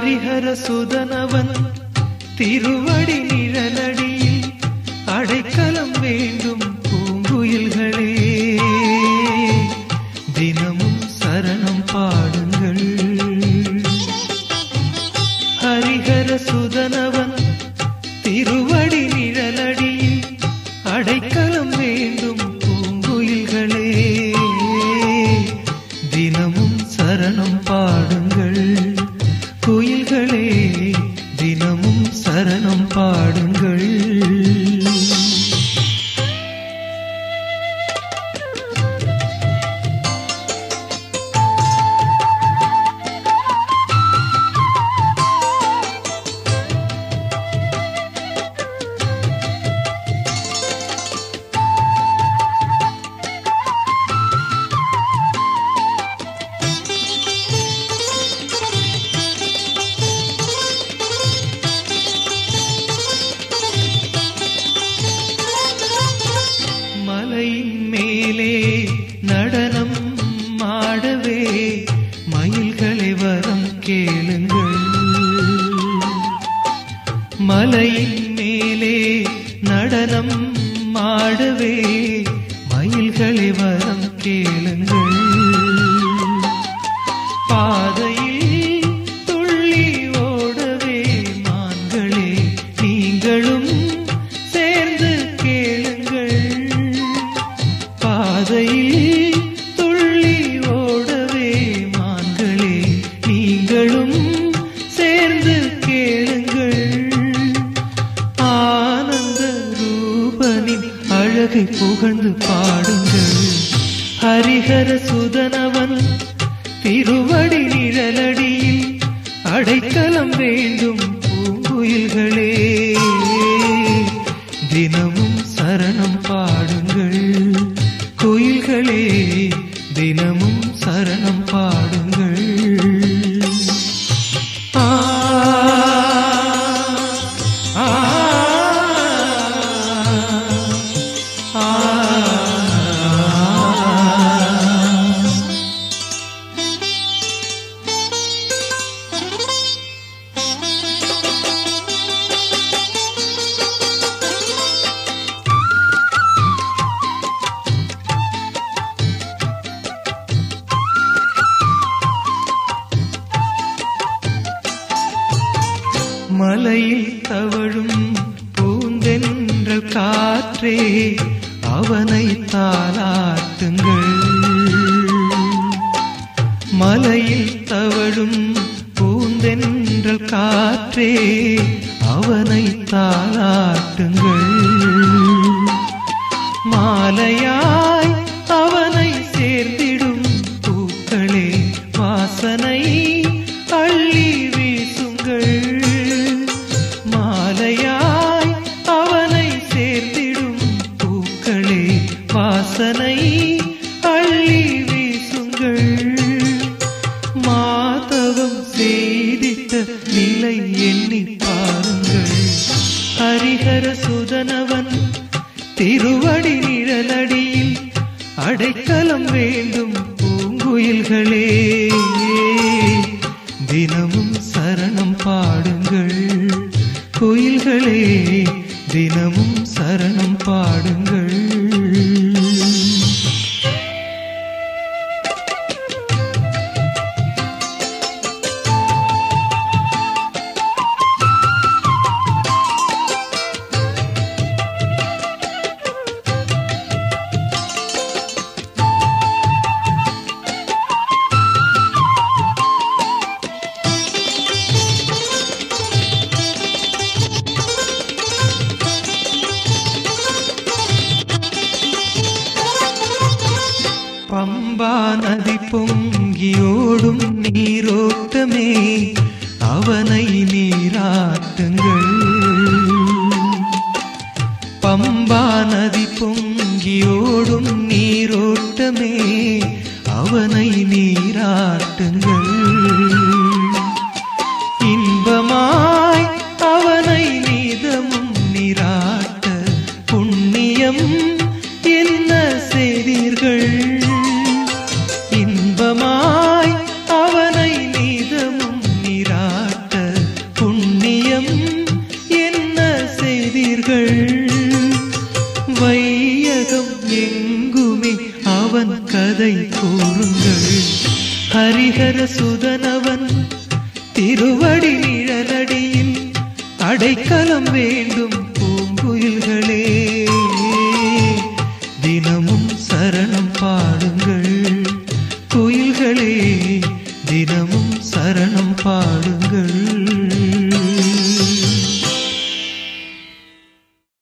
ஹரிஹர சுதனவன் திருவடி நிழலடியில் அடைக்கலம் வேண்டும் பூங்குயில்களே தினமும் சரணம் பாடுங்கள் ஹரிஹர சுதனவன் திருவடி நிழலடியில் அடைக்கலம் வேண்டும் பூங்குயில்களே தினமும் சரணம் பாடுங்கள் குயில்களே தினமும் சரணம் பாடுங்கள் மலையின் மேலே நடனம் ஆடவே மயில்களை வரம் கேளுங்கள் மலையின் மேலே நடனம் ஆடவே மயில்களை வரம் கேளுங்கள் பாதையில் துள்ளி ஓடவே மான்களே நீங்களும் சேர்ந்து கேளுங்கள் பாதையில் துள்ளி ஓடவே மான்களே நீங்களும் சேர்ந்து கேளுங்கள் ஆனந்த ரூபனின் அழகை புகழ்ந்து பாடுங்கள் ஹரிஹர சுதனவன் திருவடி நிழலடியில் அடைக்கலம் வேண்டும் பூங்குயில்களே தினமும் சரணம் பாடுங்கள் குயில்களே தினமும் சரணம் பாடுங்கள் ஆ ஆ ஆ மலையில் தவழும் பூந்தென்றல் காற்றே அவனை தாளாட்டுங்கள் மலையில் தவழும் பூந்தென்றல் காற்றே அவனை தாளாட்டுங்கள் மாலையாய் அவனை சேர்ந்திடும் பூக்களே வாசனை அள்ளி வீசுங்கள் மாலையாய் அவனை சேர்ந்திடும் பூக்களே வாசனை அள்ளி வீசுங்கள் மாதவம் செய்திட்ட நிலை எண்ணி பாருங்கள் ஹரிஹர சுதனவன் திருவடி நிழலடியில் அடைக்கலம் வேண்டும் பூங்குயில்களே தினமும் சரணம் பாடுங்கள் குயில்களே தினமும் சரணம் பாடுங்கள் பம்பா நதி பொங்கியோடும் நீரோட்டமே அவனை நீராட்டுங்கள் பம்பா நதி பொங்கியோடும் நீரோட்டமே அவனை நீராட்டுங்கள் இன்பமாய் அவனை நீதமும் நீராட்ட புண்ணியம் என்ன செய்தீர்கள் இன்பமாய் அவனை நீதமும் நீராட்ட செய்தீர்கள் வையகம் எங்குமே அவன் கதை கூறுங்கள் ஹரிஹர சுதனவன் திருவடி நிழலடியில் அடைக்கலம் வே